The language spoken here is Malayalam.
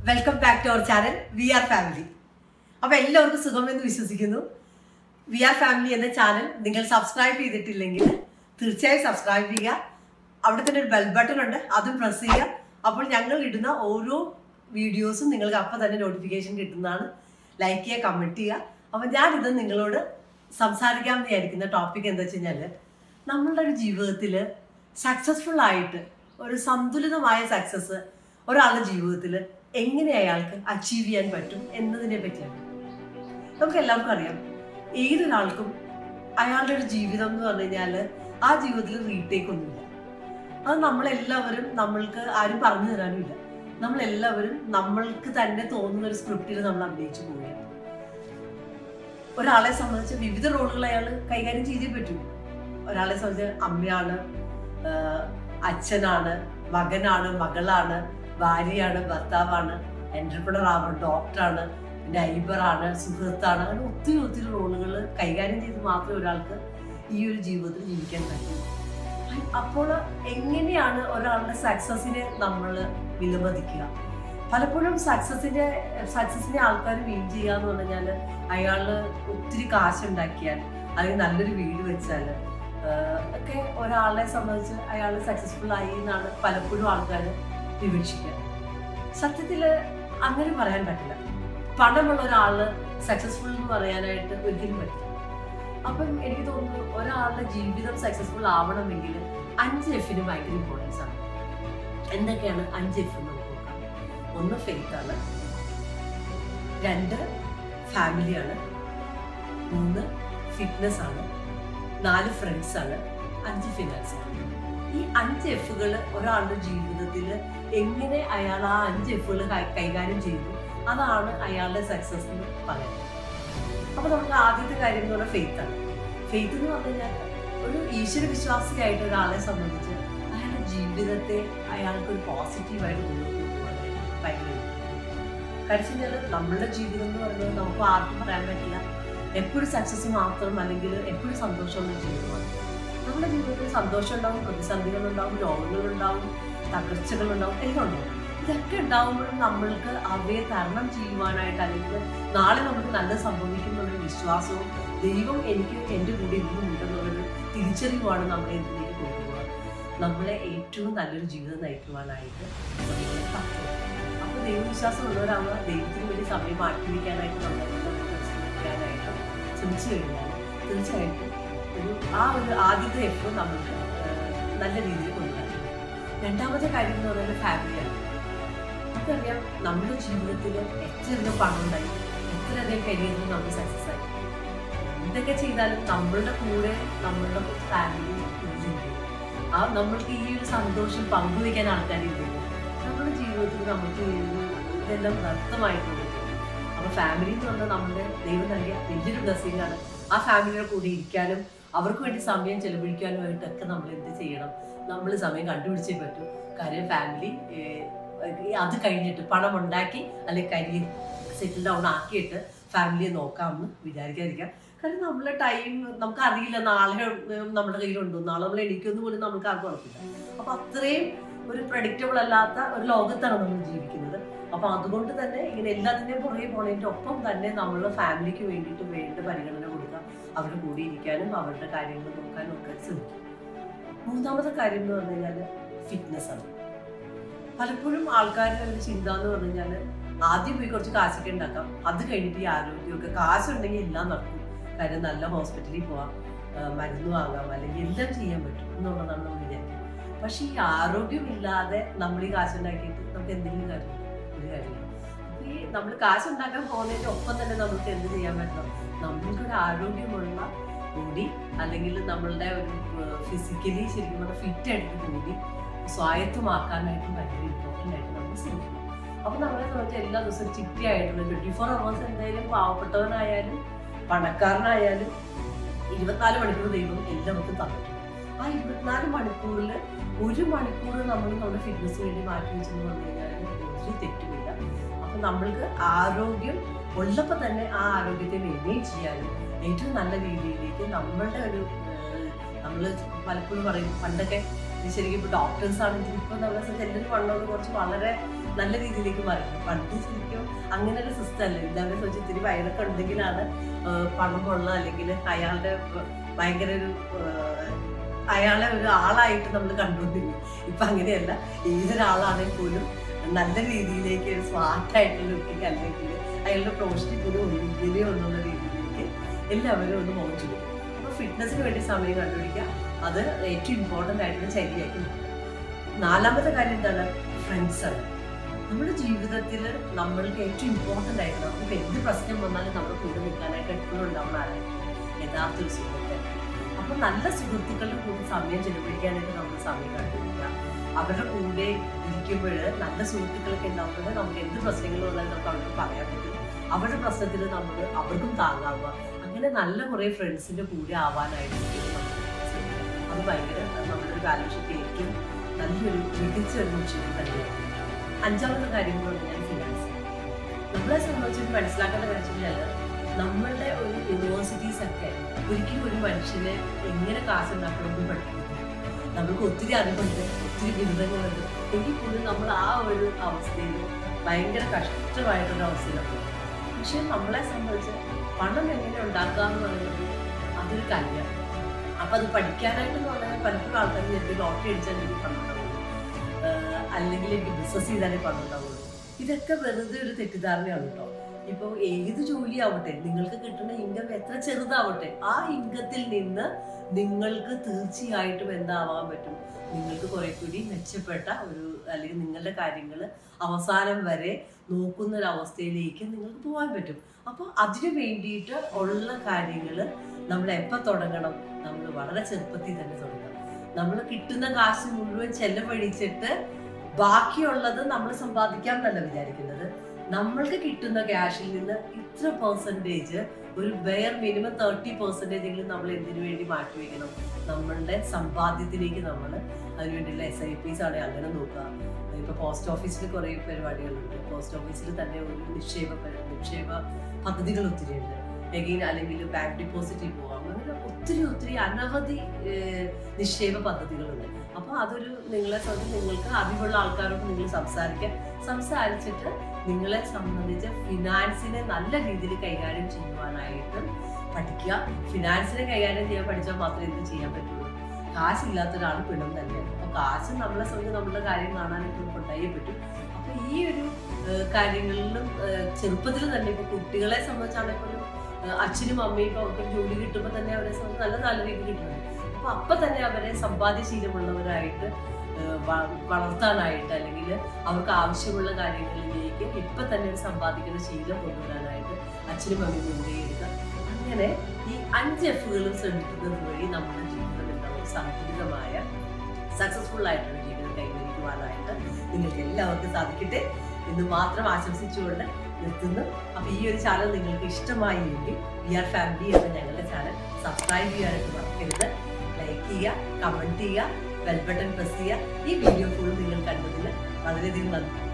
Welcome back to our channel we are family അപ്പോൾ എല്ലാവർക്കും സുഖമെന്ന് വിശ്വസിക്കുന്നു വി ആർ ഫാമിലി എന്ന ചാനൽ നിങ്ങൾ സബ്സ്ക്രൈബ് ചെയ്തിട്ടില്ലെങ്കിൽ തീർച്ചയായും സബ്സ്ക്രൈബ് ചെയ്യുക അവിടെ തന്നെ ഒരു ബെൽ ബട്ടൺ ഉണ്ട് അതും പ്രസ് ചെയ്യുക അപ്പോൾ ഞങ്ങൾ ഇടുന്ന ഓരോ വീഡിയോസും നിങ്ങൾക്ക് അപ്പം തന്നെ നോട്ടിഫിക്കേഷൻ കിട്ടുന്നതാണ് ലൈക്ക് ചെയ്യുക കമൻറ്റ് ചെയ്യുക അപ്പോൾ ഞാനിത് നിങ്ങളോട് സംസാരിക്കാൻ വിചാരിക്കുന്ന ടോപ്പിക് എന്താ വെച്ച് കഴിഞ്ഞാൽ നമ്മളുടെ ഒരു ജീവിതത്തിൽ സക്സസ്ഫുൾ ആയിട്ട് ഒരു സന്തുലിതമായ സക്സസ് ഒരാളുടെ ജീവിതത്തിൽ എങ്ങനെ അയാൾക്ക് അച്ചീവ് ചെയ്യാൻ പറ്റും എന്നതിനെ പറ്റിയാണ് നമുക്ക് എല്ലാവർക്കും അറിയാം ഏതൊരാൾക്കും അയാളുടെ ഒരു ജീവിതം എന്ന് പറഞ്ഞു കഴിഞ്ഞാൽ ആ ജീവിതത്തിൽ റീടേക്ക് ഒന്നുമില്ല അത് നമ്മളെല്ലാവരും നമ്മൾക്ക് ആരും പറഞ്ഞു തരാനുമില്ല നമ്മളെല്ലാവരും നമ്മൾക്ക് തന്നെ തോന്നുന്ന ഒരു സ്ക്രിപ്റ്റിൽ നമ്മൾ അഭിനയിച്ചു പോവുകയാണ് ഒരാളെ സംബന്ധിച്ച് വിവിധ റോളുകൾ അയാൾ കൈകാര്യം ചെയ്തേ പറ്റൂ ഒരാളെ സംബന്ധിച്ച് അമ്മയാണ് ആഹ് അച്ഛനാണ് മകനാണ് മകളാണ് ഭാര്യയാണ് ഭർത്താവാണ് എന്റർപ്രണർ ആണ് ഡോക്ടറാണ് നൈബറാണ് സുഹൃത്താണ് അങ്ങനെ ഒത്തിരി ഒത്തിരി റോളുകൾ കൈകാര്യം ചെയ്ത് മാത്രമേ ഒരാൾക്ക് ഈ ഒരു ജീവിതത്തിൽ ജീവിക്കാൻ പറ്റൂ അപ്പോൾ എങ്ങനെയാണ് ഒരാളുടെ സക്സസിനെ നമ്മൾ വിലമതിക്കുക പലപ്പോഴും സക്സസിന്റെ സക്സസിനെ ആൾക്കാർ മീൻ ചെയ്യുക എന്ന് പറഞ്ഞാൽ അയാൾ ഒത്തിരി കാശുണ്ടാക്കിയാൽ അല്ലെങ്കിൽ നല്ലൊരു വീട് വെച്ചാൽ ആഹ് ഒക്കെ ഒരാളെ സംബന്ധിച്ച് അയാൾ സക്സസ്ഫുൾ ആയി എന്നാണ് പലപ്പോഴും ആൾക്കാർ വിവക്ഷിക്കുക സത്യത്തിൽ അങ്ങനെ പറയാൻ പറ്റില്ല പണമുള്ള ഒരാൾ സക്സസ്ഫുൾ എന്ന് പറയാനായിട്ട് ഒരിക്കലും പറ്റില്ല അപ്പം എനിക്ക് തോന്നുന്നു ഒരാളുടെ ജീവിതം സക്സസ്ഫുൾ ആവണമെങ്കിൽ അഞ്ച് എഫിന് ഭയങ്കര ഇമ്പോർട്ടൻസ് ആണ് എന്തൊക്കെയാണ് അഞ്ച് എഫ് നമുക്ക് നോക്കാം ഒന്ന് ഫെയ്ത്ത് ആണ് രണ്ട് ഫാമിലിയാണ് മൂന്ന് ഫിറ്റ്നസ് ആണ് നാല് ഫ്രണ്ട്സ് ആണ് അഞ്ച് ഫിനാൻസ് ആണ് ഈ അഞ്ച് എഫുകൾ ഒരാളുടെ ജീവിതത്തിൽ എങ്ങനെ അയാൾ ആ അഞ്ച് എഫുകൾ കൈകാര്യം ചെയ്തു അതാണ് അയാളുടെ സക്സസ് എന്ന് പറയുന്നത് അപ്പൊ നമുക്ക് ആദ്യത്തെ കാര്യം എന്ന് പറഞ്ഞാൽ ഫെയ്ത്ത് ആണ് ഫെയ്ത്ത് എന്ന് പറഞ്ഞു കഴിഞ്ഞാൽ ഒരു ഈശ്വര വിശ്വാസിയായിട്ട് ഒരാളെ സംബന്ധിച്ച് അയാളുടെ ജീവിതത്തെ അയാൾക്ക് ഒരു പോസിറ്റീവായിട്ട് മുന്നോട്ട് കൊണ്ടുപോകാനായിട്ട് ഭയങ്കര കാര്യം കഴിഞ്ഞാൽ നമ്മളുടെ ജീവിതം എന്ന് പറയുന്നത് നമുക്ക് ആർക്കും പറയാൻ പറ്റില്ല എപ്പോഴും സക്സസ് മാത്രം അല്ലെങ്കിൽ എപ്പോഴും സന്തോഷമുള്ള ജീവിതമാണ് നമ്മുടെ ജീവിതത്തിൽ സന്തോഷം ഉണ്ടാവും പ്രതിസന്ധികളുണ്ടാവും രോഗങ്ങളുണ്ടാവും തകർച്ചകളുണ്ടാവും എല്ലാം ഉണ്ടാവും ഇതൊക്കെ ഉണ്ടാവുമ്പോഴും നമ്മൾക്ക് അവയെ തരണം ചെയ്യുവാനായിട്ട് അല്ലെങ്കിൽ നാളെ നമുക്ക് നല്ല സംഭവിക്കുന്നുള്ളൊരു വിശ്വാസവും ദൈവം എനിക്ക് എൻ്റെ കൂടെ ഇന്നും ഉണ്ടെന്നുള്ളൊരു തിരിച്ചറിവാണ് നമ്മളെ ഇതിലേക്ക് കൊണ്ടുപോകുക നമ്മളെ ഏറ്റവും നല്ലൊരു ജീവിതം നയിക്കുവാനായിട്ട് നമ്മളെ പറ്റും അപ്പോൾ ദൈവവിശ്വാസം ഉള്ളവരാകുക ദൈവത്തിന് വേണ്ടി സമയം മാറ്റി വയ്ക്കാനായിട്ട് നമ്മളെ ശ്രമിക്കാനായിട്ട് ശ്രമിച്ചു കഴിഞ്ഞാൽ തീർച്ചയായിട്ടും ഒരു ആ ഒരു ആദ്യത്തെ എഫ് നമുക്ക് ഏഹ്, നല്ല രീതിയിൽ കൊണ്ടുവരാം രണ്ടാമത്തെ കാര്യം എന്ന് പറയുന്നത് ഫാമിലിയാണ് നമുക്കറിയാം നമ്മുടെ ജീവിതത്തിൽ എത്രയധികം പണം ഉണ്ടായി എത്രയധികം കരിയറിൽ നമ്മൾ സക്സസ് ആയി എന്തൊക്കെ ചെയ്താലും നമ്മളുടെ കൂടെ നമ്മളുടെ ഫാമിലി ജീവിക്കും ആ നമ്മൾക്ക് ഈ ഒരു സന്തോഷം പങ്കുവയ്ക്കാൻ ആൾക്കാരില്ല നമ്മുടെ ജീവിതത്തിൽ നമുക്ക് ഈ ഒരു ഇതെല്ലാം വ്യക്തമായിട്ടുണ്ട് അപ്പൊ ഫാമിലി എന്ന് പറഞ്ഞാൽ നമ്മുടെ ദൈവം നൽകിയ വലിയൊരു ബ്ലെസ്സിങ് ആണ് ആ ഫാമിലിയുടെ കൂടെ ഇരിക്കാനും അവർക്ക് വേണ്ടി സമയം ചെലവഴിക്കാനുമായിട്ടൊക്കെ നമ്മൾ എന്ത് ചെയ്യണം നമ്മൾ സമയം കണ്ടുപിടിച്ചേ പറ്റൂ കാര്യം ഫാമിലി അത് കഴിഞ്ഞിട്ട് പണം ഉണ്ടാക്കി അല്ലെങ്കിൽ കരിയർ സെറ്റിൽ ഡൗൺ ആക്കിയിട്ട് ഫാമിലിയെ നോക്കാമെന്ന് വിചാരിക്കാതിരിക്കാം കാരണം നമ്മളെ ടൈം നമുക്ക് അറിയില്ല നാളെ ഉം, നമ്മുടെ കയ്യിലുണ്ടോ നാളെ നമ്മൾ എണീക്കുമെന്ന് പോലും നമുക്ക് ആർക്കും ഉറപ്പില്ല അപ്പൊ അത്രയും ഒരു പ്രഡിക്റ്റബിൾ അല്ലാത്ത ഒരു ലോകത്താണ് നമ്മൾ ജീവിക്കുന്നത് അപ്പൊ അതുകൊണ്ട് തന്നെ ഇങ്ങനെ എല്ലാത്തിന്റെയും പുറകെ പോണതിന്റെ ഒപ്പം തന്നെ നമ്മൾ ഫാമിലിക്ക് വേണ്ടിയിട്ട് വേണ്ട പരിഗണന കൊടുക്കുക അവരുടെ കൂടെ ഇരിക്കാനും അവരുടെ കാര്യങ്ങൾ നോക്കാനും ഒക്കെ ശ്രമിക്കും മൂന്നാമത്തെ കാര്യം എന്ന് പറഞ്ഞു കഴിഞ്ഞാൽ ഫിറ്റ്നസ് ആണ് പലപ്പോഴും ആൾക്കാരുടെ ഒരു ചിന്ത എന്ന് പറഞ്ഞു കഴിഞ്ഞാൽ ആദ്യം പോയി കുറച്ച് കാശൊക്കെ ഉണ്ടാക്കാം അത് കഴിഞ്ഞിട്ട് ഈ ആരോഗ്യമൊക്കെ കാശുണ്ടെങ്കിൽ എല്ലാം നടക്കും കാര്യം നല്ല ഹോസ്പിറ്റലിൽ പോവാം ആ, മരുന്ന് വാങ്ങാം അല്ലെങ്കിൽ എല്ലാം ചെയ്യാൻ പറ്റും എന്നുള്ളതാണ് നമ്മൾ വിചാരിക്കുന്നത് പക്ഷെ ഈ ആരോഗ്യമില്ലാതെ നമ്മൾ ഈ കാശുണ്ടാക്കിയിട്ട് നമുക്ക് എന്തെങ്കിലും കാര്യം ഒരു കാര്യമില്ല അപ്പൊ ഈ നമ്മൾ കാശുണ്ടാക്കാൻ പോകുന്നതിന്റെ ഒപ്പം തന്നെ നമുക്ക് എന്ത് ചെയ്യാൻ പറ്റണം നമ്മൾക്കൊരു ആരോഗ്യമുള്ള ബോഡി അല്ലെങ്കിൽ നമ്മളുടെ ഒരു ഫിസിക്കലി ശരിക്കും പറഞ്ഞാൽ ഫിറ്റ് ആയിട്ടൊരു ബോഡി സ്വായത്തമാക്കാനായിട്ട് ഭയങ്കര ഇമ്പോർട്ടൻ്റ് ആയിട്ട് നമ്മൾ ശ്രമിക്കണം അപ്പൊ നമ്മളെ സംബന്ധിച്ച് എല്ലാ ദിവസവും ചിട്ടിയായിട്ടുള്ള ട്വന്റി ഫോർ അവേഴ്സ് എന്തായാലും പാവപ്പെട്ടവനായാലും പണക്കാരനായാലും ഇരുപത്തിനാല് മണിക്കൂർ ദൈവം എല്ലാവർക്കും തന്നിട്ടുണ്ട് ആ ഇരുപത്തിനാല് മണിക്കൂറിൽ ഒരു മണിക്കൂർ നമ്മൾ നമ്മുടെ ഫിറ്റ്നസ് വേണ്ടി മാറ്റി വെച്ചെന്ന് പറഞ്ഞു കഴിഞ്ഞാൽ ഒരു തെറ്റുമില്ല അപ്പൊ നമ്മൾക്ക് ആരോഗ്യം ഉള്ളപ്പോൾ തന്നെ ആ ആരോഗ്യത്തെ മെയിൻറ്റെയിൻ ചെയ്യാനും ഏറ്റവും നല്ല രീതിയിലേക്ക് നമ്മളുടെ ഒരു നമ്മൾ പലപ്പോഴും പറയും പണ്ടൊക്കെ ഇത് ശരിക്കും ഇപ്പോൾ ഡോക്ടേഴ്സ് ആണെങ്കിലും ഇപ്പോൾ നമ്മളെ സംബന്ധിച്ച് എല്ലാവരും വണ്ണമൊക്കെ കുറച്ച് വളരെ നല്ല രീതിയിലേക്ക് മാറി പണ്ട് ശരിക്കും അങ്ങനെ ഒരു സിസ്റ്റം അല്ല എല്ലാവരും സംബന്ധിച്ച് ഇത്തിരി വയറൊക്കെ ഉണ്ടെങ്കിലാണ് ആ, പണമുള്ള അല്ലെങ്കിൽ അയാളുടെ ഭയങ്കര ഒരു ആ, അയാളെ ഒരു ആളായിട്ട് നമ്മൾ കണ്ടുകൊണ്ടിരുന്നു ഇപ്പൊ അങ്ങനെയല്ല ഏതൊരാളാണെങ്കിൽ പോലും നല്ല രീതിയിലേക്ക് ഒരു സ്മാർട്ടായിട്ടുള്ള ലുക്കിങ് അല്ലെങ്കിൽ അയാളുടെ പ്രൊഫഷനിൽ പോലും ഒന്നിങ്ങനെ എന്നുള്ള രീതിയിലേക്ക് എല്ലാവരും ഒന്ന് മോഹിച്ചു കൊടുക്കും അപ്പൊ ഫിറ്റ്നസിന് വേണ്ടി സമയം കണ്ടുപിടിക്കുക അത് ഏറ്റവും ഇമ്പോർട്ടൻ്റ് ആയിട്ടുള്ള ചര്യയാക്കി മാറ്റുക. നാലാമത്തെ കാര്യം എന്താണ് ഫ്രണ്ട്സ് ആണ് നമ്മുടെ ജീവിതത്തിൽ നമ്മൾക്ക് ഏറ്റവും ഇമ്പോർട്ടൻ്റ് ആയിട്ട് നമുക്ക് എന്ത് പ്രശ്നം വന്നാലും നമ്മുടെ കൂടെ നിൽക്കാനായിട്ട് എപ്പോഴും ഉണ്ടാവുന്ന ആരായിരിക്കും യഥാർത്ഥ ഒരു സുഹൃത്ത് അപ്പൊ നല്ല സുഹൃത്തുക്കളുടെ കൂടെ സമയം ചെലവഴിക്കാനായിട്ട് നമ്മൾ സമയം കണ്ടുപിടിക്കുക അവരുടെ കൂടെ ഇരിക്കുമ്പോൾ നല്ല സുഹൃത്തുക്കളൊക്കെ ഉണ്ടാകുമ്പോൾ നമുക്ക് എന്ത് പ്രശ്നങ്ങളുള്ളതെന്ന് നമുക്ക് അവർക്ക് പറയാൻ പറ്റും അവരുടെ പ്രശ്നത്തിൽ നമ്മൾ അവർക്കും താങ്ങാവുക അങ്ങനെ നല്ല കുറേ ഫ്രണ്ട്സിന്റെ കൂടെ ആവാനായിട്ട് നമ്മൾ ശ്രമിക്കുക. അത് ഭയങ്കര നമ്മുടെ ഒരു ബാലൻഷിപ്പ് ഏറ്റവും നല്ലൊരു മികച്ച ഒരു ലക്ഷ്യം തന്നെയാണ് അഞ്ചാമത്തെ കാര്യം എന്ന് പറഞ്ഞാൽ ഫിനാൻസ് നമ്മളെ സംബന്ധിച്ച് മനസ്സിലാക്കേണ്ട കാര്യം വെച്ചാൽ നമ്മളുടെ ഒരു യൂണിവേഴ്സിറ്റീസ് ഒക്കെ ഒരിക്കലും ഒരു മനുഷ്യനെ എങ്ങനെ കാശ് ഉണ്ടാക്കണമെന്ന് പഠിക്കുന്നു നമുക്ക് ഒത്തിരി അറിവുണ്ട് ഒത്തിരി ബിരുദങ്ങളുണ്ട് എങ്കിൽ പോലും നമ്മൾ ആ ഒരു അവസ്ഥയിൽ ഭയങ്കര കഷ്ടമായിട്ടൊരു അവസ്ഥയിലാണ് പക്ഷെ നമ്മളെ സംബന്ധിച്ച് പണം എങ്ങനെ ഉണ്ടാക്കുക എന്ന് പറയുന്നത് അതൊരു കല്യാണ് അപ്പൊ അത് പഠിക്കാനായിട്ട് എന്ന് പറഞ്ഞാൽ പലപ്പോഴും ആൾക്കാർ ചിലപ്പോൾ ലോട്ടറി അടിച്ചാൽ എനിക്ക് പണം ഉണ്ടാവുള്ളൂ ആഹ് അല്ലെങ്കിൽ എനിക്ക് ബിസിനസ് ചെയ്താലേ പണം ഉണ്ടാവുള്ളൂ ഇതൊക്കെ വെറുതെ ഒരു തെറ്റിദ്ധാരണയാണ് കേട്ടോ ഇപ്പോൾ ഏത് ജോലിയാവട്ടെ നിങ്ങൾക്ക് കിട്ടുന്ന ഇൻകം എത്ര ചെറുതാവട്ടെ ആ ഇൻകത്തിൽ നിന്ന് നിങ്ങൾക്ക് തീർച്ചയായിട്ടും എന്താവാൻ പറ്റും നിങ്ങൾക്ക് കുറെ കൂടി മെച്ചപ്പെട്ട ഒരു അല്ലെങ്കിൽ നിങ്ങളുടെ കാര്യങ്ങൾ അവസാനം വരെ നോക്കുന്ന ഒരു അവസ്ഥയിലേക്ക് നിങ്ങൾക്ക് പോകാൻ പറ്റും അപ്പോൾ അതിനു വേണ്ടിയിട്ട് ഉള്ള കാര്യങ്ങൾ നമ്മൾ എപ്പോൾ തുടങ്ങണം നമ്മൾ വളരെ ചെറുപ്പത്തിൽ തന്നെ തുടങ്ങണം നമ്മൾ കിട്ടുന്ന കാശ് മുഴുവൻ ചെലവഴിച്ചിട്ട് ബാക്കിയുള്ളത് നമ്മൾ സമ്പാദിക്കാം എന്നല്ല വിചാരിക്കുന്നത് നമ്മൾക്ക് കിട്ടുന്ന ക്യാഷിൽ നിന്ന് ഇത്ര പെർസെൻറ്റേജ് ഒരു വെയർ മിനിമം തേർട്ടി പെർസെൻറ്റേജ് എങ്കിലും നമ്മൾ എന്തിനു വേണ്ടി മാറ്റിവെക്കണം നമ്മളുടെ സമ്പാദ്യത്തിലേക്ക് നമ്മൾ അതിനുവേണ്ടിയുള്ള എസ് ഐ പിസ് ആണെങ്കിൽ അങ്ങനെ നോക്കുക ഇപ്പൊ പോസ്റ്റ് ഓഫീസിൽ കുറേ പരിപാടികളുണ്ട് പോസ്റ്റ് ഓഫീസിൽ തന്നെ ഒരു നിക്ഷേപ പരി- നിക്ഷേപ പദ്ധതികൾ ഒത്തിരി ഉണ്ട് എഗെയിൻ അല്ലെങ്കിൽ ബാങ്ക് ഡിപ്പോസിറ്റിൽ പോവാം അങ്ങനെ ഒത്തിരി ഒത്തിരി അനവധി ഏഹ്, നിക്ഷേപ പദ്ധതികളുണ്ട് അപ്പൊ അതൊരു നിങ്ങളെ സംബന്ധിച്ച് നിങ്ങൾക്ക് അറിവുള്ള ആൾക്കാരോട് നിങ്ങൾ സംസാരിക്കുക സംസാരിച്ചിട്ട് നിങ്ങളെ സംബന്ധിച്ച് ഫിനാൻസിനെ നല്ല രീതിയിൽ കൈകാര്യം ചെയ്യുവാനായിട്ട് പഠിക്കുക ഫിനാൻസിനെ കൈകാര്യം ചെയ്യാൻ പഠിച്ചാൽ മാത്രമേ എന്ത് ചെയ്യാൻ പറ്റുള്ളൂ കാശില്ലാത്ത ഒരാൾ പിണം തന്നെയാണ് അപ്പൊ കാശ് നമ്മളെ സംബന്ധിച്ച് നമ്മുടെ കാര്യം കാണാനായിട്ട് നമുക്ക് ഉണ്ടായേ പറ്റും അപ്പൊ ഈ ഒരു ഏഹ്, കാര്യങ്ങളിലും ഏഹ്, ചെറുപ്പത്തിൽ തന്നെ ഇപ്പൊ കുട്ടികളെ സംബന്ധിച്ചാണെങ്കിൽ പോലും ഏഹ്, അച്ഛനും അമ്മയും ഇപ്പൊ അവർക്ക് ജോലി കിട്ടുമ്പോൾ തന്നെ അവരെ സംബന്ധിച്ച് നല്ല നല്ല രീതിയിൽ കിട്ടുന്നുണ്ട് അപ്പൊ അപ്പൊ തന്നെ അവരെ സമ്പാദ്യശീലമുള്ളവരായിട്ട് ഏഹ്, വ- വളർത്താനായിട്ട് അല്ലെങ്കിൽ അവർക്ക് ആവശ്യമുള്ള കാര്യങ്ങളിലേക്ക് ഇപ്പൊ തന്നെ ഒരു സമ്പാദിക്കുന്ന ശീലം കൊണ്ടുവരാനായിട്ട് അച്ഛനും അമ്മയും മുൻകൈയെടുക്കുക അങ്ങനെ ഈ അഞ്ച് എഫുകളും ശ്രമിക്കുന്നത് വഴി നമ്മുടെ ജീവിതം എന്താ ഒരു സന്തുലിതമായ സക്സസ്ഫുൾ ആയിട്ടുള്ള ജീവിതം കൈവരിക്കുവാനായിട്ട് നിങ്ങൾക്ക് എല്ലാവർക്കും സാധിക്കട്ടെ എന്ന് മാത്രം ആശംസിച്ചുകൊണ്ട് നിർത്തുന്നു അപ്പൊ ഈ ഒരു ചാനൽ നിങ്ങൾക്ക് ഇഷ്ടമായി എങ്കിൽ വി ആർ ഫാമിലി എന്ന ഞങ്ങളുടെ ചാനൽ സബ്സ്ക്രൈബ് ചെയ്യാനായിട്ട് മറക്കരുത് ലൈക്ക് ചെയ്യുക കമന്റ് ചെയ്യുക ബെൽ ബട്ടൺ പ്രസ് ചെയ്യുക ഈ വീഡിയോ ഫുൾ നിങ്ങൾ കണ്ടതിന് വളരെയധികം നന്ദി